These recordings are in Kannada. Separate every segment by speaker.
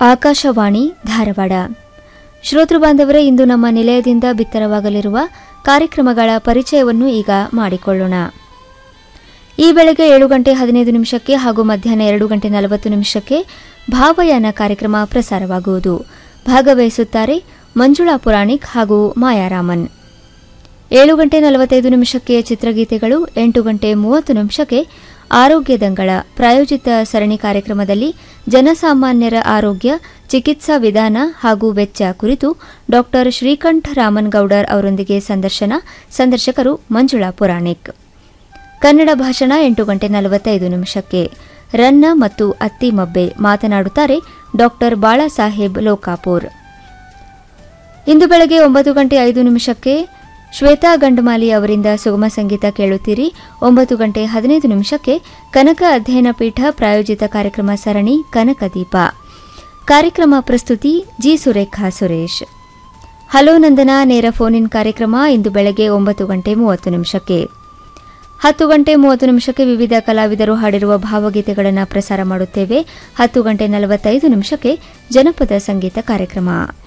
Speaker 1: ಆಕಾಶವಾಣಿ ಧಾರವಾಡ ಶ್ರೋತೃ ಬಾಂಧವರೇ ಇಂದು ನಮ್ಮ ನಿಲಯದಿಂದ ಬಿತ್ತರವಾಗಲಿರುವ ಕಾರ್ಯಕ್ರಮಗಳ ಪರಿಚಯವನ್ನು ಈಗ ಮಾಡಿಕೊಳ್ಳೋಣ ಈ ಬೆಳಗ್ಗೆ ಏಳು ಗಂಟೆ ಹದಿನೈದು ನಿಮಿಷಕ್ಕೆ ಹಾಗೂ ಮಧ್ಯಾಹ್ನ ಎರಡು ಗಂಟೆ ನಲವತ್ತು ನಿಮಿಷಕ್ಕೆ ಭಾವಯಾನ ಕಾರ್ಯಕ್ರಮ ಪ್ರಸಾರವಾಗುವುದು ಭಾಗವಹಿಸುತ್ತಾರೆ ಮಂಜುಳಾ ಪುರಾಣಿಕ್ ಹಾಗೂ ಮಾಯಾರಾಮನ್ ಏಳು ಗಂಟೆ ನಲವತ್ತೈದು ನಿಮಿಷಕ್ಕೆ ಚಿತ್ರಗೀತೆಗಳು ಎಂಟು ಗಂಟೆ ಮೂವತ್ತು ನಿಮಿಷಕ್ಕೆ ಆರೋಗ್ಯ ದಂಗಳ ಪ್ರಾಯೋಜಿತ ಸರಣಿ ಕಾರ್ಯಕ್ರಮದಲ್ಲಿ ಜನಸಾಮಾನ್ಯರ ಆರೋಗ್ಯ ಚಿಕಿತ್ಸಾ ವಿಧಾನ ಹಾಗೂ ವೆಚ್ಚ ಕುರಿತು ಡಾಕ್ಟರ್ ಶ್ರೀಕಂಠ ರಾಮನ್ಗೌಡರ್ ಅವರೊಂದಿಗೆ ಸಂದರ್ಶನ ಸಂದರ್ಶಕರು ಮಂಜುಳಾ ಪುರಾಣಿಕ್ ಕನ್ನಡ ಭಾಷಣ ಎಂಟು ಗಂಟೆ ನಲವತ್ತೈದು ನಿಮಿಷಕ್ಕೆ ರನ್ನ ಮತ್ತು ಅತ್ತಿ ಮಬ್ಬೆ ಮಾತನಾಡುತ್ತಾರೆ ಡಾಕ್ಟರ್ ಬಾಳಾಸಾಹೇಬ್ ಲೋಕಾಪುರ್ ಇಂದು ಬೆಳಗ್ಗೆ ಒಂಬತ್ತು ಗಂಟೆ ಐದು ನಿಮಿಷಕ್ಕೆ ಶ್ವೇತಾ ಗಂಡಮಾಲಿ ಅವರಿಂದ ಸುಗಮ ಸಂಗೀತ ಕೇಳುತ್ತೀರಿ ಒಂಬತ್ತು ಗಂಟೆ ಹದಿನೈದು ನಿಮಿಷಕ್ಕೆ ಕನಕ ಅಧ್ಯಯನ ಪೀಠ ಪ್ರಾಯೋಜಿತ ಕಾರ್ಯಕ್ರಮ ಸರಣಿ ಕನಕದೀಪ ಕಾರ್ಯಕ್ರಮ ಪ್ರಸ್ತುತಿ ಜಿ ಸುರೇಖಾ ಸುರೇಶ್ ಹಲೋ ನಂದನ ನೇರ ಫೋನ್ ಇನ್ ಕಾರ್ಯಕ್ರಮ ಇಂದು ಬೆಳಗ್ಗೆ ಒಂಬತ್ತು ಗಂಟೆ ಮೂವತ್ತು ನಿಮಿಷಕ್ಕೆ ಹತ್ತು ಗಂಟೆ ಮೂವತ್ತು ನಿಮಿಷಕ್ಕೆ ವಿವಿಧ ಕಲಾವಿದರು ಹಾಡಿರುವ ಭಾವಗೀತೆಗಳನ್ನು ಪ್ರಸಾರ ಮಾಡುತ್ತೇವೆ ಹತ್ತು ಗಂಟೆ ನಲವತ್ತೈದು ನಿಮಿಷಕ್ಕೆ ಜನಪದ ಸಂಗೀತ ಕಾರ್ಯಕ್ರಮ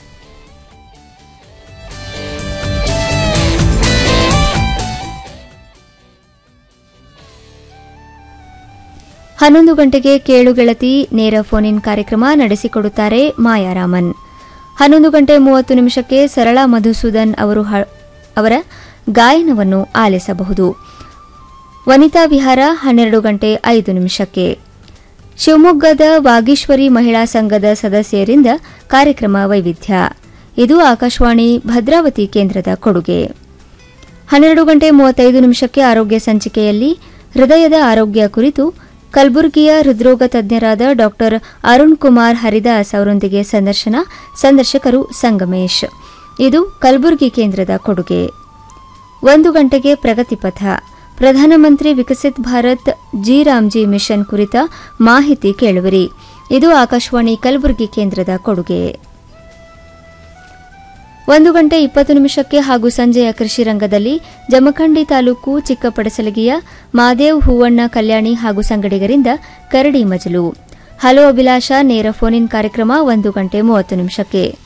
Speaker 1: ಹನ್ನೊಂದು ಗಂಟೆಗೆ ಕೇಳು ಗೆಳತಿ ನೇರ ಫೋನ್ ಇನ್ ಕಾರ್ಯಕ್ರಮ ನಡೆಸಿಕೊಡುತ್ತಾರೆ ಮಾಯಾರಾಮನ್ ಹನ್ನೊಂದು ಗಂಟೆ ಮೂವತ್ತು ನಿಮಿಷಕ್ಕೆ ಸರಳಾ ಮಧುಸೂದನ್ ಅವರು ಹ- ಅವರ ಗಾಯನವನ್ನು ಆಲಿಸಬಹುದು ವನಿತಾ ವಿಹಾರ ಹನ್ನೆರಡು ಗಂಟೆ ಐದು ನಿಮಿಷಕ್ಕೆ ಶಿವಮೊಗ್ಗದ ವಾಗೀಶ್ವರಿ ಮಹಿಳಾ ಸಂಘದ ಸದಸ್ಯರಿಂದ ಕಾರ್ಯಕ್ರಮ ವೈವಿಧ್ಯ ಇದು ಆಕಾಶವಾಣಿ ಭದ್ರಾವತಿ ಕೇಂದ್ರದ ಕೊಡುಗೆ ಹನ್ನೆರಡು ಗಂಟೆ ಮೂವತ್ತೈದು ನಿಮಿಷಕ್ಕೆ ಆರೋಗ್ಯ ಸಂಚಿಕೆಯಲ್ಲಿ ಹೃದಯದ ಆರೋಗ್ಯ ಕುರಿತು ಕಲಬುರಗಿಯ ಹೃದ್ರೋಗ ತಜ್ಞರಾದ ಡಾಕ್ಟರ್ ಅರುಣ್ ಕುಮಾರ್ ಹರಿದಾಸ್ ಅವರೊಂದಿಗೆ ಸಂದರ್ಶನ ಸಂದರ್ಶಕರು ಸಂಗಮೇಶ್ ಇದು ಕಲಬುರಗಿ ಕೇಂದ್ರದ ಕೊಡುಗೆ ಒಂದು ಗಂಟೆಗೆ ಪ್ರಗತಿಪಥ ಪ್ರಧಾನಮಂತ್ರಿ ವಿಕಸಿತ್ ಭಾರತ್ ಜಿ ರಾಮ್ಜಿ ಮಿಷನ್ ಕುರಿತ ಮಾಹಿತಿ ಕೇಳುವಿರಿ ಇದು ಆಕಾಶವಾಣಿ ಕಲಬುರಗಿ ಕೇಂದ್ರದ ಕೊಡುಗೆ ಒಂದು ಗಂಟೆ ಇಪ್ಪತ್ತು ನಿಮಿಷಕ್ಕೆ ಹಾಗೂ ಸಂಜೆಯ ಕೃಷಿ ರಂಗದಲ್ಲಿ ಜಮಖಂಡಿ ತಾಲೂಕು ಚಿಕ್ಕಪಡಸಲಗಿಯ ಮಾದೇವ್ ಹೂವಣ್ಣ ಕಲ್ಯಾಣಿ ಹಾಗೂ ಸಂಗಡಿಗರಿಂದ ಕರಡಿ ಮಜಲು ಹಲೋ ಅಭಿಲಾಷ ನೇರ ಫೋನ್ ಇನ್ ಕಾರ್ಯಕ್ರಮ ಒಂದು ಗಂಟೆ ಮೂವತ್ತು ನಿಮಿಷಕ್ಕೆ